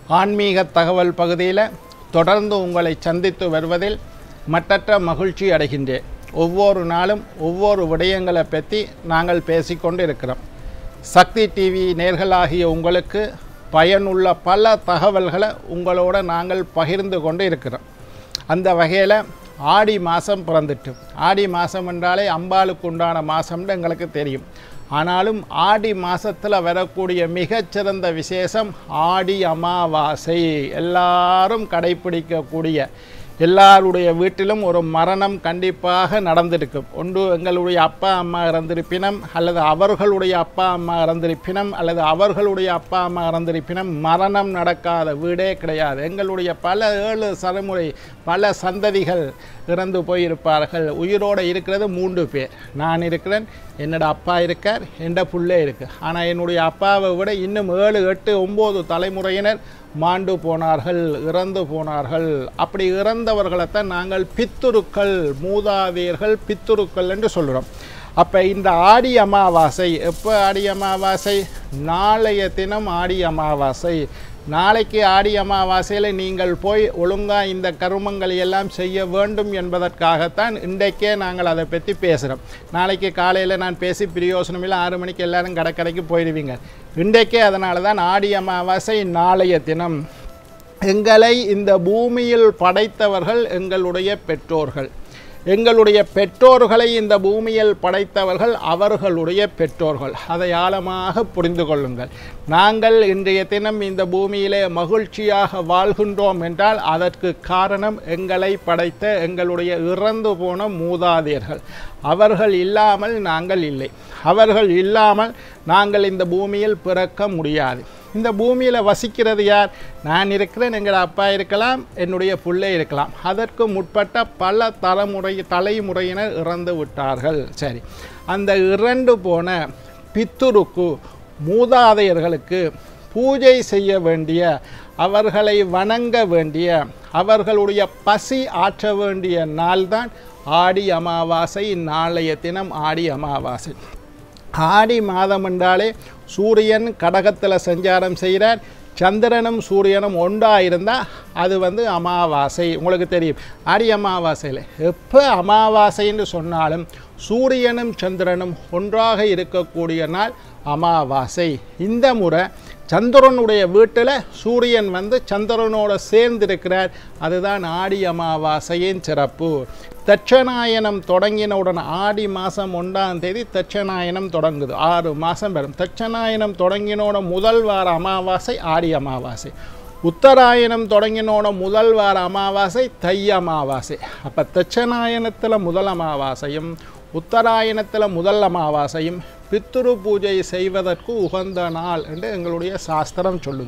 ஆன்மீக தகவல் பகுதியில் தொடர்ந்து உங்களை சந்தித்து வருவதில் மட்டற்ற மகிழ்ச்சி அடைகின்றேன் ஒவ்வொரு நாளும் ஒவ்வொரு விடயங்களை பற்றி நாங்கள் பேசிக்கொண்டு இருக்கிறோம் சக்தி டிவி நேர்களாகிய உங்களுக்கு பயனுள்ள பல தகவல்களை உங்களோட நாங்கள் பகிர்ந்து கொண்டு இருக்கிறோம் அந்த வகையில் ஆடி மாதம் பிறந்துட்டு ஆடி மாதம் என்றாலே அம்பாளுக்கு உண்டான மாதம்னு எங்களுக்கு தெரியும் ஆனாலும் ஆடி மாதத்தில் வரக்கூடிய மிகச்சிறந்த விசேஷம் ஆடி அமாவாசை எல்லாரும் கடைப்பிடிக்கக்கூடிய எல்லாருடைய வீட்டிலும் ஒரு மரணம் கண்டிப்பாக நடந்திருக்கும் ஒன்று எங்களுடைய அப்பா அம்மா இறந்திருப்பினம் அல்லது அவர்களுடைய அப்பா அம்மா இறந்திருப்பினம் அல்லது அவர்களுடைய அப்பா அம்மா இறந்திருப்பினம் மரணம் நடக்காத வீடே கிடையாது எங்களுடைய பல ஏழு தலைமுறை பல சந்ததிகள் இறந்து போயிருப்பார்கள் உயிரோடு இருக்கிறது மூன்று பேர் நான் இருக்கிறேன் என்னோட அப்பா இருக்கார் என்ற புள்ளே இருக்கு ஆனால் என்னுடைய அப்பாவை விட இன்னும் ஏழு எட்டு ஒம்பது தலைமுறையினர் மாண்டு போனார்கள் இறந்து போனார்கள் அப்படி இறந்தவர்களைத்தான் நாங்கள் பித்துருக்கள் மூதாதையர்கள் பித்துருக்கள் என்று சொல்கிறோம் அப்போ இந்த ஆடி அமாவாசை எப்போ ஆடி அமாவாசை நாளைய தினம் ஆடி அமாவாசை நாளைக்கு ஆடி அமாவாசையில் நீங்கள் போய் ஒழுங்காக இந்த கருமங்களை எல்லாம் செய்ய வேண்டும் என்பதற்காகத்தான் இன்றைக்கே நாங்கள் அதை பற்றி பேசுகிறோம் நாளைக்கு காலையில் நான் பேசி பிரயோசனம் இல்லை ஆறு மணிக்கு எல்லாரும் கடற்கரைக்கு போயிடுவீங்க இன்றைக்கே அதனால தான் ஆடி அமாவாசை நாளைய தினம் எங்களை இந்த பூமியில் படைத்தவர்கள் எங்களுடைய பெற்றோர்கள் எங்களுடைய பெற்றோர்களை இந்த பூமியில் படைத்தவர்கள் அவர்களுடைய பெற்றோர்கள் அதை ஆழமாக புரிந்து கொள்ளுங்கள் நாங்கள் இன்றைய தினம் இந்த பூமியிலே மகிழ்ச்சியாக வாழ்கின்றோம் என்றால் அதற்கு காரணம் எங்களை படைத்த எங்களுடைய இறந்து போன மூதாதையர்கள் அவர்கள் இல்லாமல் நாங்கள் இல்லை அவர்கள் இல்லாமல் நாங்கள் இந்த பூமியில் பிறக்க முடியாது இந்த பூமியில் வசிக்கிறது யார் நான் இருக்கிறேன் எங்கள் அப்பா இருக்கலாம் என்னுடைய பிள்ளை இருக்கலாம் அதற்கு முற்பட்ட பல தலைமுறை தலைமுறையினர் இறந்து விட்டார்கள் சரி அந்த இறந்து போன பித்துருக்கு மூதாதையர்களுக்கு பூஜை செய்ய வேண்டிய அவர்களை வணங்க வேண்டிய அவர்களுடைய பசி ஆற்ற வேண்டிய நாள்தான் ஆடி அமாவாசை நாளைய தினம் ஆடி அமாவாசை ஆடி மாதம் என்றாலே சூரியன் கடகத்தில் சஞ்சாரம் செய்கிறார் சந்திரனும் சூரியனும் ஒன்றா இருந்தால் அது வந்து அமாவாசை உங்களுக்கு தெரியும் ஆடி அமாவாசையில் எப்போ அமாவாசைன்னு சொன்னாலும் சூரியனும் சந்திரனும் ஒன்றாக இருக்கக்கூடிய நாள் அமாவாசை இந்த முறை சந்திரனுடைய வீட்டில் சூரியன் வந்து சந்திரனோட சேர்ந்திருக்கிறார் அதுதான் ஆடி அமாவாசையின் சிறப்பு தட்சநாயனம் தொடங்கினவுடன் ஆடி மாதம் ஒன்றாம் தேதி தட்சநாயனம் தொடங்குது ஆறு மாதம் வரும் தட்சநாயனம் தொடங்கினோட முதல் வார அமாவாசை ஆடி அமாவாசை உத்தராயணம் தொடங்கினோட முதல் வார அமாவாசை தை அமாவாசை அப்போ தட்சநாயனத்தில் முதல் அமாவாசையும் உத்தராயணத்தில் முதல் அமாவாசையும் பித்துரு பூஜை செய்வதற்கு உகந்த நாள் என்று எங்களுடைய சாஸ்திரம் சொல்லுது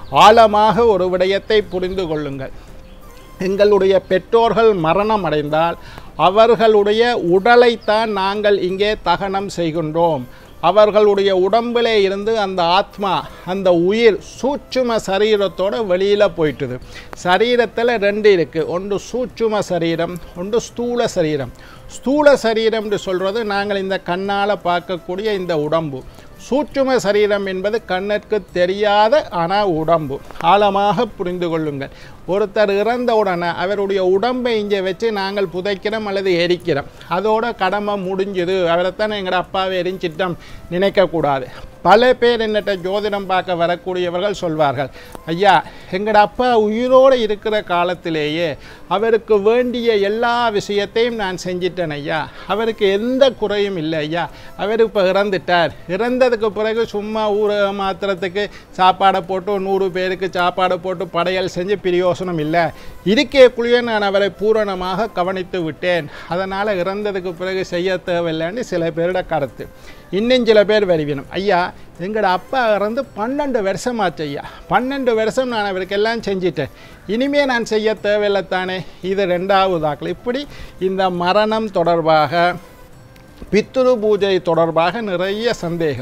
ஆழமாக ஒரு விடயத்தை புரிந்து கொள்ளுங்கள் எங்களுடைய பெற்றோர்கள் மரணம் அடைந்தால் அவர்களுடைய உடலைத்தான் நாங்கள் இங்கே தகனம் செய்கின்றோம் அவர்களுடைய உடம்பிலே இருந்து அந்த ஆத்மா அந்த உயிர் சூட்சும சரீரத்தோட வெளியில் போயிட்டுது சரீரத்தில் ரெண்டு இருக்குது ஒன்று சூட்சும சரீரம் ஒன்று ஸ்தூல சரீரம் ஸ்தூல சரீரம்னு சொல்கிறது நாங்கள் இந்த கண்ணால் பார்க்கக்கூடிய இந்த உடம்பு சூட்சும சரீரம் என்பது கண்ணிற்கு தெரியாத ஆனால் உடம்பு ஆழமாக புரிந்து கொள்ளுங்கள் ஒருத்தர் இறந்த உடனே அவருடைய உடம்பை இங்கே வச்சு நாங்கள் புதைக்கிறோம் அல்லது எரிக்கிறோம் அதோட கடமை முடிஞ்சுது அவரைத்தான் எங்களோட அப்பாவை எரிஞ்சிட்டோம் நினைக்கக்கூடாது பல பேர் என்னட்ட ஜோதிடம் பார்க்க வரக்கூடியவர்கள் சொல்வார்கள் ஐயா எங்களோட அப்பா உயிரோடு இருக்கிற காலத்திலேயே அவருக்கு வேண்டிய எல்லா விஷயத்தையும் நான் செஞ்சிட்டேன் ஐயா அவருக்கு எந்த குறையும் இல்லை ஐயா அவர் இப்போ இறந்துட்டார் இறந்ததுக்கு பிறகு சும்மா ஊரை மாத்திரத்துக்கு சாப்பாடை போட்டு நூறு பேருக்கு சாப்பாடு போட்டு படையல் செஞ்சு பிரயோசனம் இல்லை இருக்கேக்குள்ளேயே நான் அவரை பூரணமாக கவனித்து விட்டேன் அதனால் இறந்ததுக்கு பிறகு செய்ய தேவையில்லைன்னு சில பேரோட கருத்து இன்னும் சில பேர் வருவினும் ஐயா எங்களோட அப்பா இறந்து பன்னெண்டு வருஷமாச்சு ஐயா பன்னெண்டு வருஷம் நான் அவருக்கெல்லாம் செஞ்சிட்டேன் இனிமே நான் செய்ய தேவையில்லை தானே இது ரெண்டாவதாக்கள் இப்படி இந்த மரணம் தொடர்பாக பித்ரு பூஜை தொடர்பாக நிறைய சந்தேகம்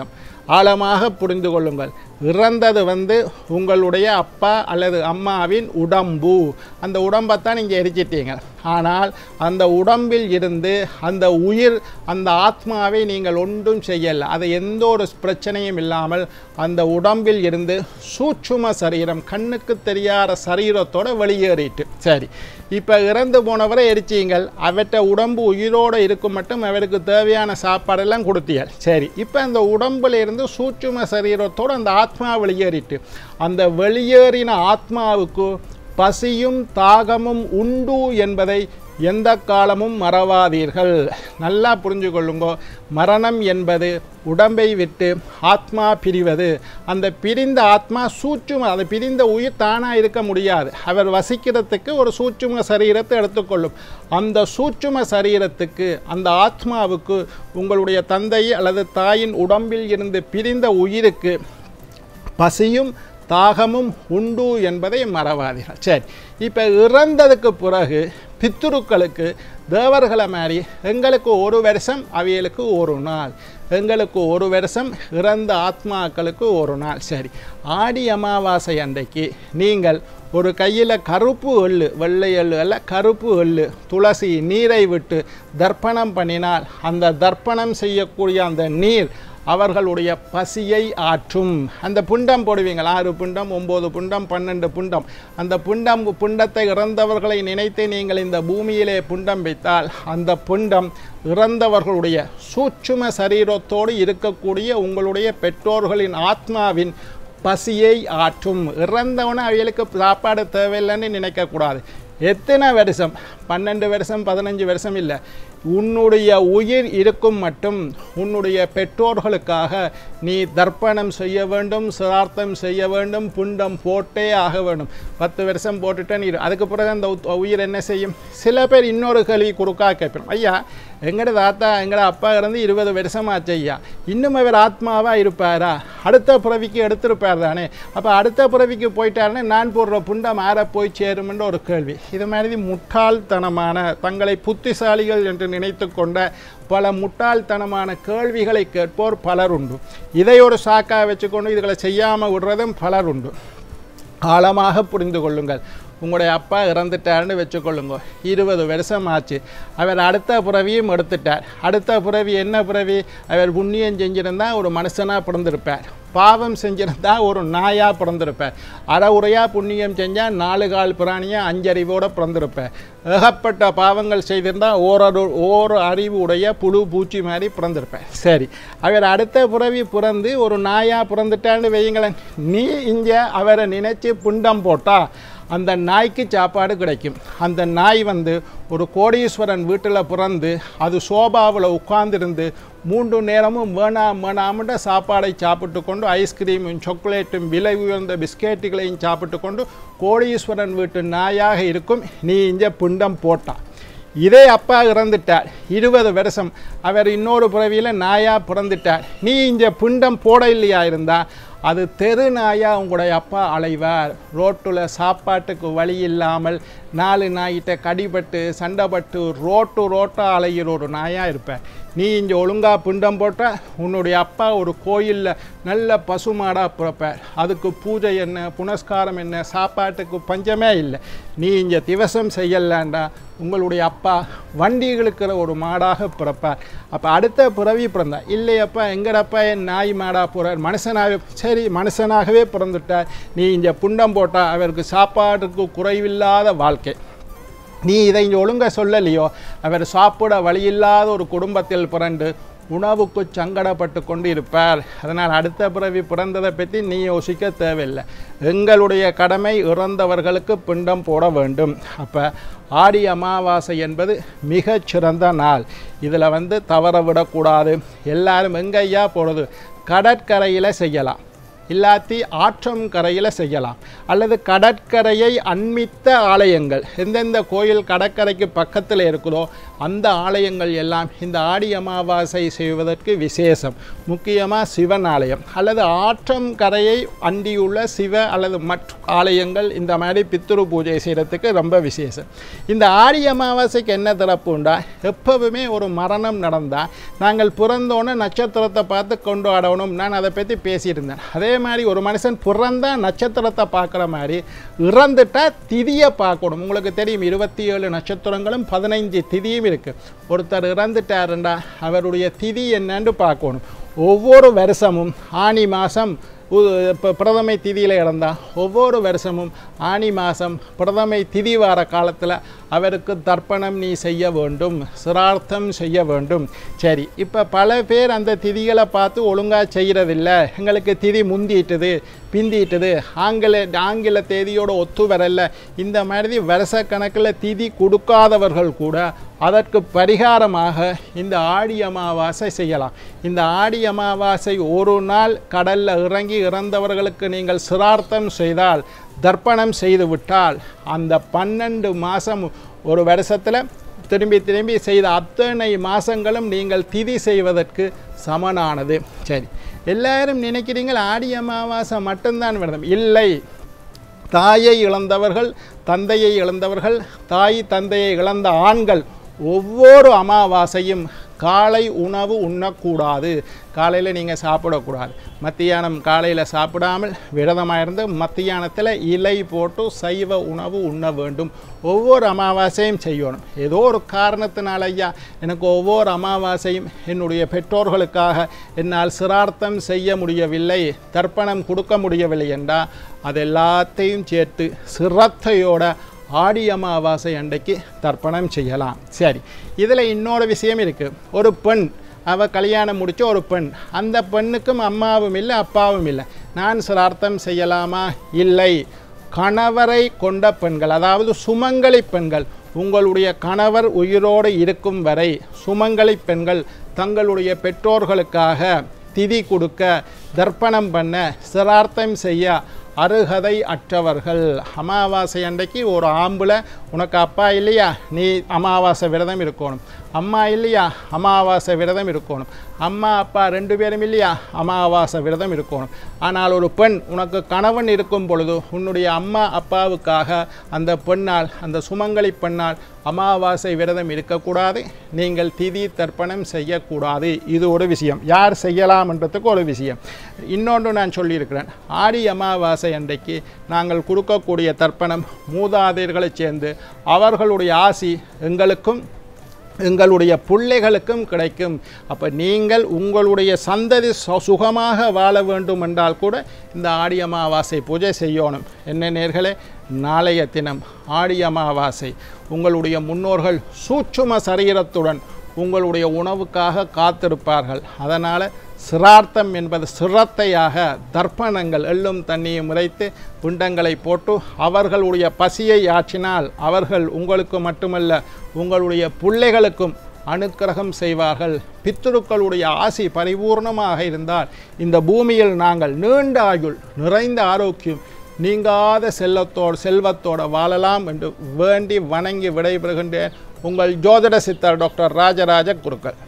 ஆழமாக புரிந்து கொள்ளுங்கள் இறந்தது வந்து உங்களுடைய அப்பா அல்லது அம்மாவின் உடம்பு அந்த உடம்பைத்தான் நீங்கள் எரிச்சிட்டீங்க ஆனால் அந்த உடம்பில் இருந்து அந்த உயிர் அந்த ஆத்மாவை நீங்கள் ஒன்றும் செய்யலை அது எந்த ஒரு பிரச்சனையும் இல்லாமல் அந்த உடம்பில் இருந்து சூட்சும சரீரம் கண்ணுக்கு தெரியாத சரீரத்தோட வெளியேறிட்டு சரி இப்போ இறந்து போனவரை எரிச்சீங்கள் அவற்றை உடம்பு உயிரோடு இருக்கும் மட்டும் அவருக்கு தேவையான சாப்பாடெல்லாம் கொடுத்தீர்கள் சரி இப்போ அந்த உடம்புல இருந்து சூட்சும சரீரத்தோடு அந்த ஆத்மா வெளியேறிட்டு அந்த வெளியேறின ஆத்மாவுக்கு பசியும் தாகமும் உண்டு என்பதை எந்த காலமும் மறவாதீர்கள் நல்லா புரிஞ்சு கொள்ளுங்கோ மரணம் என்பது உடம்பை விட்டு ஆத்மா பிரிவது அந்த பிரிந்த ஆத்மா சூட்சும அது பிரிந்த உயிர் தானாக இருக்க முடியாது அவர் வசிக்கிறதுக்கு ஒரு சூட்சும சரீரத்தை எடுத்துக்கொள்ளும் அந்த சூட்சும சரீரத்துக்கு அந்த ஆத்மாவுக்கு உங்களுடைய தந்தை அல்லது தாயின் உடம்பில் இருந்து பிரிந்த உயிருக்கு பசியும் தாகமும் உண்டு என்பதை மறவாதீர்கள் சரி இப்போ இறந்ததுக்கு பிறகு பித்துருக்களுக்கு தேவர்களை மாதிரி எங்களுக்கு ஒரு வருஷம் அவியலுக்கு ஒரு நாள் எங்களுக்கு ஒரு வருஷம் இறந்த ஆத்மாக்களுக்கு ஒரு நாள் சரி ஆடி அமாவாசை அன்றைக்கு நீங்கள் ஒரு கையில் கருப்பு எள்ளு வெள்ளை எள்ளு அல்ல கருப்பு எள்ளு துளசி நீரை விட்டு தர்ப்பணம் பண்ணினால் அந்த தர்ப்பணம் செய்யக்கூடிய அந்த நீர் அவர்களுடைய பசியை ஆற்றும் அந்த புண்டம் போடுவீங்கள் ஆறு புண்டம் ஒம்பது புண்டம் பன்னெண்டு புண்டம் அந்த புண்டம் புண்டத்தை இறந்தவர்களை நினைத்து நீங்கள் இந்த பூமியிலே புண்டம் வைத்தால் அந்த புண்டம் இறந்தவர்களுடைய சூட்சும சரீரத்தோடு இருக்கக்கூடிய உங்களுடைய பெற்றோர்களின் ஆத்மாவின் பசியை ஆற்றும் இறந்தவனை அவைகளுக்கு சாப்பாடு தேவையில்லைன்னு நினைக்கக்கூடாது எத்தனை வருஷம் பன்னெண்டு வருஷம் பதினஞ்சு வருஷம் இல்லை உன்னுடைய உயிர் இருக்கும் மட்டும் உன்னுடைய பெற்றோர்களுக்காக நீ தர்ப்பணம் செய்ய வேண்டும் சிரார்த்தம் செய்ய வேண்டும் புண்டம் போட்டே ஆக வேண்டும் பத்து வருஷம் போட்டுட்டே நீ இரு. அதுக்கு பிறகு அந்த உத்- உயிர் என்ன செய்யும் சில பேர் இன்னொரு கேள்வி குறுக்கா கேட்போம் ஐயா எங்கட தாத்தா எங்கட அப்பா இறந்து இருபது வருஷமாச்சு ஐயா இன்னும் அவர் ஆத்மாவா இருப்பாரா அடுத்த பிறவிக்கு எடுத்திருப்பார் தானே அப்போ அடுத்த பிறவிக்கு போயிட்டாருன்னா நான் போடுற புண்டம் ஆற போய் சேரும்ன்ற ஒரு கேள்வி இது மாதிரி முட்டாள்தனமான தங்களை புத்திசாலிகள் என்று நினைத்து கொண்ட பல முட்டாள்தனமான கேள்விகளை கேட்போர் பலர் உண்டு இதை ஒரு சாக்கா வச்சுக்கொண்டு இதுகளை செய்யாமல் விடுறதும் பலர் உண்டு ஆழமாக புரிந்து கொள்ளுங்கள் உங்களுடைய அப்பா இறந்துட்டார்னு வச்சுக்கொள்ளுங்க இருபது வருஷம் ஆச்சு அவர் அடுத்த பிறவியும் எடுத்துட்டார் அடுத்த பிறவி என்ன பிறவி அவர் புண்ணியம் செஞ்சிருந்தா ஒரு மனுஷனாக பிறந்திருப்பார் பாவம் செஞ்சிருந்தா ஒரு நாயாக பிறந்திருப்பார் அரை உரையாக புண்ணியம் செஞ்சால் நாலு கால் பிராணியாக அஞ்சறிவோடு பிறந்திருப்பார் ஏகப்பட்ட பாவங்கள் செய்திருந்தால் ஓரொரு ஓர் அறிவு உடைய புழு பூச்சி மாதிரி பிறந்திருப்பார் சரி அவர் அடுத்த பிறவி பிறந்து ஒரு நாயாக பிறந்துட்டான்னு வையுங்களேன் நீ இங்கே அவரை நினைச்சு புண்டம் போட்டா அந்த நாய்க்கு சாப்பாடு கிடைக்கும் அந்த நாய் வந்து ஒரு கோடீஸ்வரன் வீட்டில் பிறந்து அது சோபாவில் உட்கார்ந்திருந்து மூன்று நேரமும் வேணாம் வேணாம்ன்ற சாப்பாடை சாப்பிட்டு கொண்டு ஐஸ்கிரீமும் சாக்லேட்டும் விலை உயர்ந்த பிஸ்கெட்டுகளையும் சாப்பிட்டு கொண்டு கோடீஸ்வரன் வீட்டு நாயாக இருக்கும் நீ இங்கே புண்டம் போட்டா இதே அப்பா இறந்துட்டார் இருபது வருஷம் அவர் இன்னொரு பிறவியில் நாயாக பிறந்துட்டார் நீ இங்கே புண்டம் போட இல்லையா இருந்தா அது தெரு நாயா உங்களுடைய அப்பா அலைவார் ரோட்டில் சாப்பாட்டுக்கு வழி இல்லாமல் நாலு நாய்கிட்ட கடிபட்டு சண்டைப்பட்டு ரோட்டு ரோட்டாக அலைகிற ஒரு நாயாக இருப்பார் நீ இங்கே ஒழுங்காக பிண்டம் போட்டால் உன்னுடைய அப்பா ஒரு கோயிலில் நல்ல பசுமாடாக பிறப்பார் அதுக்கு பூஜை என்ன புனஸ்காரம் என்ன சாப்பாட்டுக்கு பஞ்சமே இல்லை நீ இங்கே திவசம் செய்யலாண்டா உங்களுடைய அப்பா வண்டி இழுக்கிற ஒரு மாடாக பிறப்பார் அப்போ அடுத்த பிறவி பிறந்தா இல்லையப்பா எங்கடப்பா என் நாய் மாடாக போகிறார் மனுஷனாகவே சரி மனுஷனாகவே பிறந்துட்டார் நீ இங்கே புண்டம் போட்டால் அவருக்கு சாப்பாட்டுக்கு குறைவில்லாத வாழ்க்கை நீ இதை இங்கே ஒழுங்கா சொல்லலையோ அவர் சாப்பிட வழியில்லாத ஒரு குடும்பத்தில் பிறந்து உணவுக்கு சங்கடப்பட்டு கொண்டு இருப்பார் அதனால் அடுத்த பிறவி பிறந்ததை பற்றி நீ யோசிக்க தேவையில்லை எங்களுடைய கடமை இறந்தவர்களுக்கு பிண்டம் போட வேண்டும் அப்போ ஆடி அமாவாசை என்பது மிகச் சிறந்த நாள் இதில் வந்து தவற விடக்கூடாது எல்லாரும் எங்கய்யா போடுறது கடற்கரையில் செய்யலாம் இல்லாத்தி ஆற்றம் கரையில் செய்யலாம் அல்லது கடற்கரையை அண்மித்த ஆலயங்கள் எந்தெந்த கோயில் கடற்கரைக்கு பக்கத்தில் இருக்குதோ அந்த ஆலயங்கள் எல்லாம் இந்த ஆடி அமாவாசை செய்வதற்கு விசேஷம் முக்கியமாக சிவன் ஆலயம் அல்லது ஆற்றம் கரையை அண்டியுள்ள சிவ அல்லது மற்ற ஆலயங்கள் இந்த மாதிரி பித்ரு பூஜை செய்கிறதுக்கு ரொம்ப விசேஷம் இந்த ஆடி அமாவாசைக்கு என்ன திறப்பு உண்டா எப்பவுமே ஒரு மரணம் நடந்தால் நாங்கள் பிறந்தோன்னே நட்சத்திரத்தை பார்த்து கொண்டாடணும் நான் அதை பற்றி பேசியிருந்தேன் அதே மாதிரி ஒரு மனுஷன் பிறந்தா நட்சத்திரத்தை பார்க்குற மாதிரி இறந்துட்டா திதியை பார்க்கணும் உங்களுக்கு தெரியும் இருபத்தி ஏழு நட்சத்திரங்களும் பதினைஞ்சு திதியும் இருக்குது ஒருத்தர் இறந்துட்டாருண்டா அவருடைய திதி என்னன்னு பார்க்கணும் ஒவ்வொரு வருஷமும் ஆனி மாதம் இப்போ பிரதமை திதியில் இறந்தால் ஒவ்வொரு வருஷமும் ஆனி மாதம் பிரதமை திதி வார காலத்தில் அவருக்கு தர்ப்பணம் நீ செய்ய வேண்டும் சிரார்த்தம் செய்ய வேண்டும் சரி இப்போ பல பேர் அந்த திதிகளை பார்த்து ஒழுங்காக செய்கிறதில்ல எங்களுக்கு திதி முந்திட்டுது பிந்திட்டுது ஆங்கில ஆங்கில தேதியோட ஒத்து வரல இந்த மாதிரி வருஷ கணக்கில் திதி கொடுக்காதவர்கள் கூட அதற்கு பரிகாரமாக இந்த ஆடி அமாவாசை செய்யலாம் இந்த ஆடி அமாவாசை ஒரு நாள் கடலில் இறங்கி இறந்தவர்களுக்கு நீங்கள் சிரார்த்தம் செய்தால் தர்ப்பணம் செய்து விட்டால் அந்த பன்னெண்டு மாதம் ஒரு வருஷத்தில் திரும்பி திரும்பி செய்த அத்தனை மாதங்களும் நீங்கள் திதி செய்வதற்கு சமனானது சரி எல்லாரும் நினைக்கிறீங்க ஆடி அமாவாசை மட்டும்தான் விரதம் இல்லை தாயை இழந்தவர்கள் தந்தையை இழந்தவர்கள் தாய் தந்தையை இழந்த ஆண்கள் ஒவ்வொரு அமாவாசையும் காலை உணவு உண்ணக்கூடாது காலையில் நீங்கள் சாப்பிடக்கூடாது மத்தியானம் காலையில் சாப்பிடாமல் விரதமாக இருந்து மத்தியானத்தில் இலை போட்டு சைவ உணவு உண்ண வேண்டும் ஒவ்வொரு அமாவாசையும் செய்யணும் ஏதோ ஒரு காரணத்தினால ஐயா எனக்கு ஒவ்வொரு அமாவாசையும் என்னுடைய பெற்றோர்களுக்காக என்னால் சிரார்த்தம் செய்ய முடியவில்லை தர்ப்பணம் கொடுக்க முடியவில்லை என்றால் அது எல்லாத்தையும் சேர்த்து சிரத்தையோட ஆடி அமாவாசை அன்றைக்கு தர்ப்பணம் செய்யலாம் சரி இதில் இன்னொரு விஷயம் இருக்குது ஒரு பெண் அவள் கல்யாணம் முடிச்ச ஒரு பெண் அந்த பெண்ணுக்கும் அம்மாவும் இல்லை அப்பாவும் இல்லை நான் சிரார்த்தம் செய்யலாமா இல்லை கணவரை கொண்ட பெண்கள் அதாவது சுமங்கலி பெண்கள் உங்களுடைய கணவர் உயிரோடு இருக்கும் வரை சுமங்கலி பெண்கள் தங்களுடைய பெற்றோர்களுக்காக திதி கொடுக்க தர்ப்பணம் பண்ண சிரார்த்தம் செய்ய அருகதை அற்றவர்கள் அமாவாசை அன்றைக்கு ஒரு ஆம்புல உனக்கு அப்பா இல்லையா நீ அமாவாசை விரதம் இருக்கணும் அம்மா இல்லையா அமாவாசை விரதம் இருக்கணும் அம்மா அப்பா ரெண்டு பேரும் இல்லையா அமாவாசை விரதம் இருக்கணும் ஆனால் ஒரு பெண் உனக்கு கணவன் இருக்கும் பொழுது உன்னுடைய அம்மா அப்பாவுக்காக அந்த பெண்ணால் அந்த சுமங்கலி பெண்ணால் அமாவாசை விரதம் இருக்கக்கூடாது நீங்கள் திதி தர்ப்பணம் செய்யக்கூடாது இது ஒரு விஷயம் யார் செய்யலாம்ன்றதுக்கு ஒரு விஷயம் இன்னொன்று நான் சொல்லியிருக்கிறேன் ஆடி அமாவாசை அன்றைக்கு நாங்கள் கொடுக்கக்கூடிய தர்ப்பணம் மூதாதையர்களைச் சேர்ந்து அவர்களுடைய ஆசி எங்களுக்கும் எங்களுடைய பிள்ளைகளுக்கும் கிடைக்கும் அப்போ நீங்கள் உங்களுடைய சந்ததி சு- சுகமாக வாழ வேண்டும் என்றால் கூட இந்த ஆடி அமாவாசை பூஜை செய்யணும் என்ன நேர்களே நாளைய தினம் ஆடி அமாவாசை உங்களுடைய முன்னோர்கள் சூட்சும சரீரத்துடன் உங்களுடைய உணவுக்காக காத்திருப்பார்கள் அதனால் சிரார்த்தம் என்பது சிரத்தையாக தர்ப்பணங்கள் எள்ளும் தண்ணியும் உரைத்து பிண்டங்களை போட்டு அவர்களுடைய பசியை ஆற்றினால் அவர்கள் உங்களுக்கு மட்டுமல்ல உங்களுடைய பிள்ளைகளுக்கும் அனுக்கிரகம் செய்வார்கள் பித்ருக்களுடைய ஆசி பரிபூர்ணமாக இருந்தால் இந்த பூமியில் நாங்கள் நீண்ட ஆயுள் நிறைந்த ஆரோக்கியம் நீங்காத செல்லத்தோடு செல்வத்தோடு வாழலாம் என்று வேண்டி வணங்கி விடைபெறுகின்றேன் உங்கள் ஜோதிட சித்தர் டாக்டர் ராஜராஜ குருக்கள்